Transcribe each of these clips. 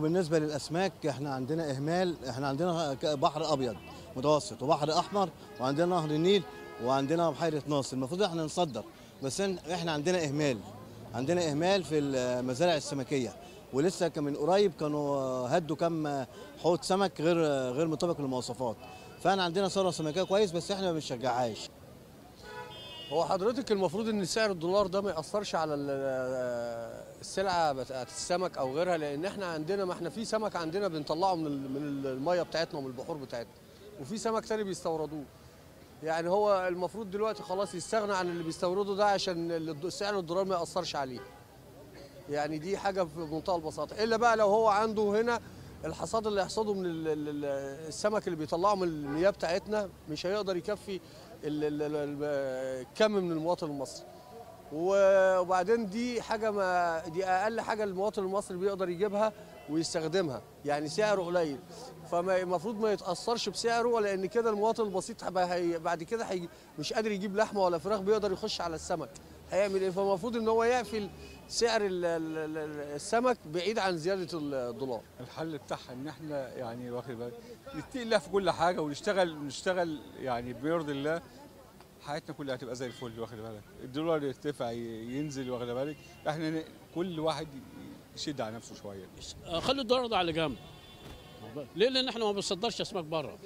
بالنسبه للاسماك احنا عندنا اهمال احنا عندنا ك- بحر ابيض متوسط وبحر احمر وعندنا نهر النيل وعندنا بحيره ناصر المفروض احنا نصدر بس إن- احنا عندنا اهمال عندنا اهمال في المزارع السمكيه ولسه كان من قريب كانوا هدوا كم حوض سمك غير غير مطابق للمواصفات فاحنا عندنا ثروه سمكيه كويس بس احنا ما بنشجعهاش هو حضرتك المفروض ان سعر الدولار ده ما ياثرش على ال- السلعه بتاعت السمك او غيرها لان احنا عندنا ما احنا في سمك عندنا بنطلعه من ال- من الميه بتاعتنا ومن البحور بتاعتنا وفي سمك تاني بيستوردوه يعني هو المفروض دلوقتي خلاص يستغنى عن اللي بيستورده ده عشان ال- سعر الدولار ما ياثرش عليه يعني دي حاجه في منتهى البساطه الا بقى لو هو عنده هنا الحصاد اللي يحصده من ال- ال- ال- السمك اللي بيطلعه من المياه بتاعتنا مش هيقدر يكفي ال- ال- ال- ال- الكم من المواطن المصري و- وبعدين دي حاجه ما دي اقل حاجه المواطن المصري بيقدر يجيبها ويستخدمها يعني سعره قليل فما المفروض ما يتاثرش بسعره لان كده المواطن البسيط هيبقى هي بعد كده هي مش قادر يجيب لحمه ولا فراخ بيقدر يخش على السمك هيعمل ايه فالمفروض ان هو يقفل سعر ال- ال- ال- السمك بعيد عن زياده الدولار الحل بتاعها ان احنا يعني واخد بالك نتقي الله في كل حاجه ونشتغل نشتغل يعني بيرضي الله حياتنا كلها هتبقى زي الفل واخد بالك الدولار يرتفع ي- ينزل واخد بالك احنا ن- كل واحد يشد على نفسه شويه خلي الدولار ده على جنب ليه لان احنا ما بنصدرش اسماك بره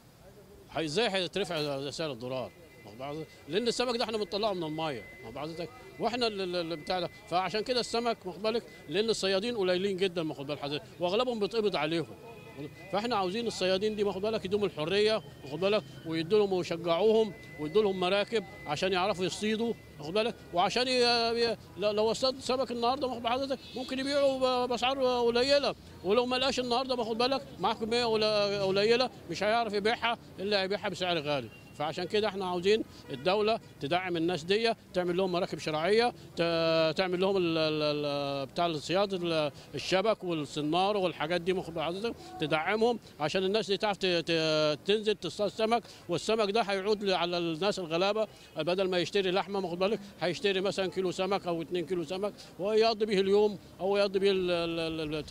هي- ازاي هيترفع سعر الدولار واخد بالك؟ لان السمك ده احنا بنطلعه من الميه واخد بالك؟ واحنا ال- ال- ال- بتاع ده فعشان كده السمك واخد بالك لان الصيادين قليلين جدا واخد بال حضرتك واغلبهم بيتقبض عليهم فاحنا عاوزين الصيادين دي واخد بالك يدوم الحريه واخد بالك ويدوا لهم ويشجعوهم ويدوا لهم مراكب عشان يعرفوا يصيدوا واخد بالك وعشان ي... ي... لو لو اصطاد سمك النهارده واخد بال حضرتك ممكن يبيعوا ب- باسعار قليله ولو ما لقاش النهارده واخد بالك معاه كميه قل- قليله مش هيعرف يبيعها الا هيبيعها بسعر غالي فعشان كده احنا عاوزين الدوله تدعم الناس دي تعمل لهم مراكب شراعيه ت- تعمل لهم ال- ال- ال- بتاع الصياد ال- الشبك والصنار والحاجات دي مخ- حضرتك تدعمهم عشان الناس دي تعرف ت- ت- تنزل تصطاد سمك والسمك ده هيعود ل- على الناس الغلابه بدل ما يشتري لحمه واخد بالك هيشتري مثلا كيلو سمك او 2 كيلو سمك ويقضي به اليوم او يقضي به ال- ال- ال-